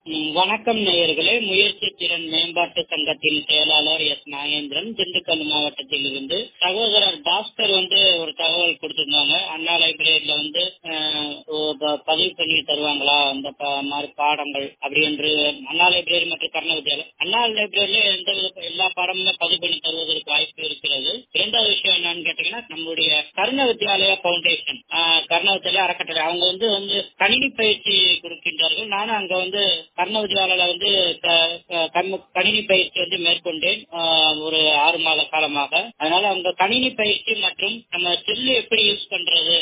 ம், வணக்கம் நேயர்களே முயற்சி திறன் மேம்பாட்டு சங்கத்தின் செயலாளர் எஸ் நாகேந்திரன் திண்டுக்கல் மாவட்டத்தில் இருந்து சகோதரர் பாஸ்கர் வந்து ஒரு தகவல் கொடுத்திருந்தாங்க அண்ணா லைப்ரரியில வந்து அஹ், ஓ- ப- பதிவு பண்ணி தருவாங்களா அந்த ப- மாதிரி பாடங்கள் அப்படி என்று அண்ணா லைப்ரரி மற்றும் கர்ண வித்யாலயம் அண்ணா லைப்ரரியில எந்த வித எல்லா பாடமுமே பதிவு பண்ணி தருவதற்கு வாய்ப்பு இருக்கிறது இரண்டாவது விஷயம் என்னன்னு கேட்டீங்கன்னா நம்முடைய கர்ண வித்யாலயா பவுண்டேஷன் கர்ண வித்யாலயா அறக்கட்டளை அவங்க வந்து வந்து கணினி பயிற்சி கொடுக்கின்றார்கள் நானும் அங்க வந்து கர்ண வித்யாலயில வந்து க- க- கர்ம- கணினி பயிற்சி வந்து மேற்கொண்டேன் ஆஹ் ஒரு ஆறு மாத காலமாக அதனால அவங்க கணினி பயிற்சி மற்றும் நம்ம செல்லு எப்படி யூஸ் பண்றது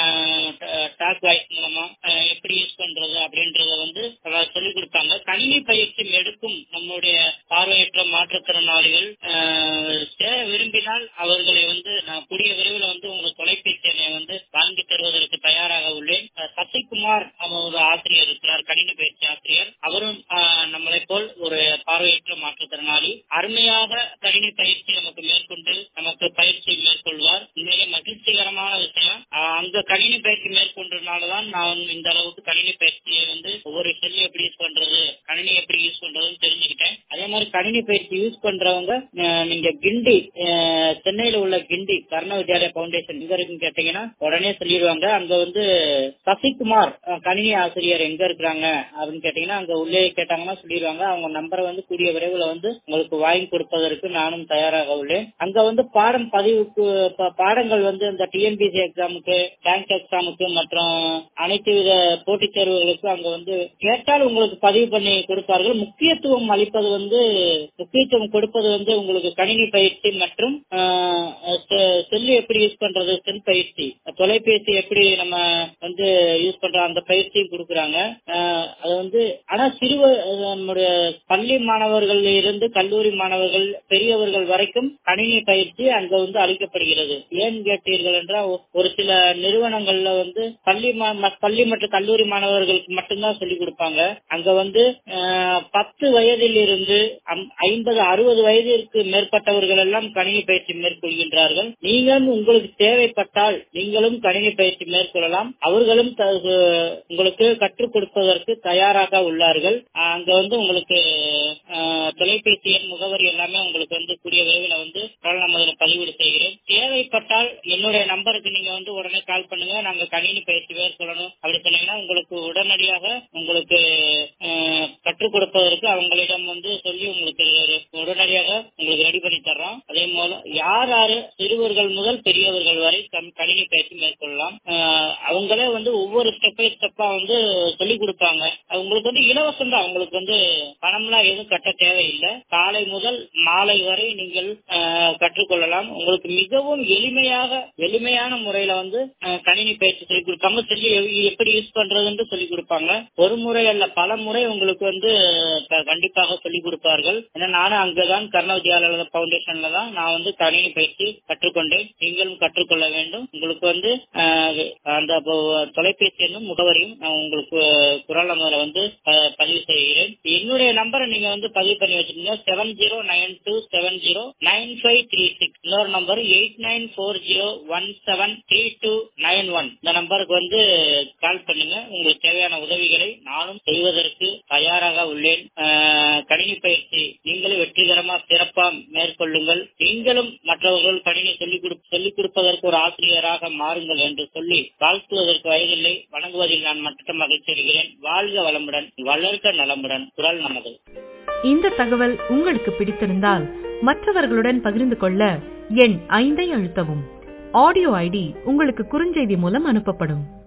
டாக் வாய்ஸ் மூலமா ஆஹ் எப்படி யூஸ் பண்றது அப்படின்றத வந்து சொல்லிக் கொடுத்தாங்க கணினி பயிற்சி எடுக்கும் நம்முடைய பார்வையற்ற மாற்றுத்திறனாளிகள் ஆஹ் சேர விரும்பினால் அவர்களை வந்து நான் கூடிய விரைவில் வந்து உங்க தொலைபேசி எண்ணை வந்து வாங்கி தருவதற்கு தயாராக உள்ளேன் அஹ் சசிகுமார் அவர் ஒரு ஆசிரியர் இருக்கிறார் கணினி பயிற்சி ஆசிரியர் அவரும் ஆஹ் நம்மளைப் போல் ஒரு பார்வையற்ற மாற்றுத்திறனாளி அருமையாக கணினி பயிற்சி நமக்கு மேற்கொண்டு நமக்கு பயிற்சி மேற்கொள்வார் உண்மையிலே மகிழ்ச்சிகரமான விஷயம் ஆஹ் அந்த கணினி பயிற்சி மேற்கொண்டதுனாலதான் நான் இந்த அளவுக்கு கணினி பயிற்சியை வந்து ஒவ்வொரு செல் எப்படி யூஸ் பண்றது கணினி எப்படி யூஸ் பண்றதுன்னு தெரிஞ்சுக்கிட்டேன் அதே மாதிரி கணினி பயிற்சி யூஸ் பண்றவங்க அஹ், நீங்க கிண்டி அஹ், சென்னையில உள்ள கிண்டி கர்ண வித்யாலயா பவுண்டேஷன் எங்க இருக்குன்னு கேட்டீங்கன்னா உடனே சொல்லிடுவாங்க அங்க வந்து சசிகுமார் அஹ், கணினி ஆசிரியர் எங்க இருக்கிறாங்க அப்படின்னு கேட்டீங்கன்னா அங்க உள்ளே கேட்டாங்கன்னா சொல்லிடுவாங்க அவங்க நம்பரை வந்து கூடிய விரைவில் வந்து உங்களுக்கு வாங்கி கொடுப்பதற்கு நானும் தயாராக உள்ளேன் அங்க வந்து பாடம் பதிவுக்கு ப- பாடங்கள் வந்து இந்த டிஎன்பிசி எக்ஸாமுக்கு பேங்க் எக்ஸாமுக்கு மற்றும் அனைத்து வித போட்டித் தேர்வுகளுக்கு அங்க வந்து கேட்டால் உங்களுக்கு பதிவு பண்ணி கொடுப்பார்கள் முக்கியத்துவம் அளிப்பது வந்து முக்கியத்துவம் கொடுப்பது வந்து உங்களுக்கு கணினி பயிற்சி மற்றும் ஆஹ், செ- செல்லு எப்படி யூஸ் பண்றது செல் பயிற்சி தொலைபேசி எப்படி நம்ம வந்து யூஸ் பண்றோம் அந்த பயிற்சியும் கொடுக்குறாங்க ஆஹ், அது வந்து ஆனா சிறுவ நம்முடைய பள்ளி மாணவர்கள் இருந்து கல்லூரி மாணவர்கள் பெரியவர்கள் வரைக்கும் கணினி பயிற்சி அங்க வந்து அளிக்கப்படுகிறது ஏன் கேட்டீர்கள் என்றால் ஒ- ஒரு சில நிறுவனங்கள்ல வந்து பள்ளி மா- ம- பள்ளி மற்றும் கல்லூரி மாணவர்களுக்கு மட்டும்தான் சொல்லிக் கொடுப்பாங்க அங்க வந்து ஆஹ், பத்து வயதில் இருந்து அம்- ஐம்பது அறுபது வயதிற்கு மேற்பட்டவர்கள் எல்லாம் கணினி பயிற்சி மேற்கொள்கின்றார்கள் நீங்களும் உங்களுக்கு தேவைப்பட்டால் நீங்களும் கணினி பயிற்சி மேற்கொள்ளலாம் அவர்களும் த- உங்களுக்கு கற்றுக் கொடுப்பதற்கு தயாராக உள்ளார்கள் ஆஹ், அங்க வந்து உங்களுக்கு ஆஹ், தொலைபேசி எண் முகவரி எல்லாமே உங்களுக்கு வந்து கூடிய விரைவில் வந்து குரல் நமதுல பதிவீடு செய்கிறேன் தேவைப்பட்டால் என்னுடைய நம்பருக்கு நீங்க வந்து உடனே கால் பண்ணுங்க நாங்க கணினி பயிற்சி மேற்கொள்ளணும் அப்படி சொன்னீங்கன்னா உங்களுக்கு உடனடியாக உங்களுக்கு ஆஹ், கற்றுக் கொடுப்பதற்கு அவங்களிடம் வந்து சொல்லி உங்களுக்கு உடனடியாக உங்களுக்கு ரெடி பண்ணி தர்றோம் அதே போல யார் யாரு சிறுவர்கள் முதல் பெரியவர்கள் வரை கம்- கணினி பயிற்சி மேற்கொள்ளலாம் ஆஹ், அவங்களே வந்து ஒவ்வொரு ஸ்டெப் பை ஸ்டெப்பா வந்து சொல்லிக் கொடுப்பாங்க அது உங்களுக்கு வந்து இலவசம் தான் உங்களுக்கு வந்து பணம்லாம் எதுவும் கட்ட தேவையில்லை காலை முதல் மாலை வரை நீங்கள் ஆஹ், கற்றுக்கொள்ளலாம் உங்களுக்கு மிகவும் எளிமையாக எளிமையான முறையில வந்து ஆஹ், கணினி பயிற்சி சொல்லிக் கொடுப்பாங்க சொல்லி எ- எப்படி யூஸ் பண்றதுன்னு சொல்லிக் கொடுப்பாங்க ஒரு முறை அல்ல பல முறை உங்களுக்கு வந்து க- கண்டிப்பாக சொல்லிக் கொடுப்பார்கள் ஏன்னா நானும் அங்கதான் கர்ண வித்யாலய பவுண்டேஷன்ல தான் நான் வந்து கணினி பயிற்சி கற்றுக்கொண்டேன் நீங்களும் கற்றுக்கொள்ள வேண்டும் உங்களுக்கு வந்து ஆஹ், அந்த ப- தொலைபேசி எண்ணும் முகவரியும் நான் உங்களுக்கு குரல் நம்பரை வந்து ப- பதிவு செய்கிறேன் என்னுடைய நம்பரை நீங்க வந்து பதிவு பண்ணி வச்சிருந்தீங்க seven zero nine two seven zero nine five three six இன்னொரு number eight nine four zero one seven three two nine one இந்த நம்பருக்கு வந்து கால் பண்ணுங்க உங்களுக்கு தேவையான உதவிகளை நானும் செய்வதற்கு தயாராக உள்ளேன் ஆஹ், கணினி பயிற்சி நீங்களும் வெற்றிகரமா சிறப்பா மேற்கொள்ளுங்கள் நீங்களும் மற்றவர்கள் கணினி சொல்லிக் கொடு சொல்லிக் கொடுப்பதற்கு ஒரு ஆசிரியராக மாறுங்கள் என்று சொல்லி வாழ்த்துவதற்கு வயதில்லை வணங்குவதில் நான் மட்டும் மகிழ்ச்சி அடைகிறேன் வாழ்க வளமுடன் வளர்க நலமுடன் குரல் நமது இந்த தகவல் உங்களுக்கு பிடித்திருந்தால் மற்றவர்களுடன் பகிர்ந்து கொள்ள எண் ஐந்தை அழுத்தவும் ஆடியோ ஐடி உங்களுக்கு குறுஞ்செய்தி மூலம் அனுப்பப்படும்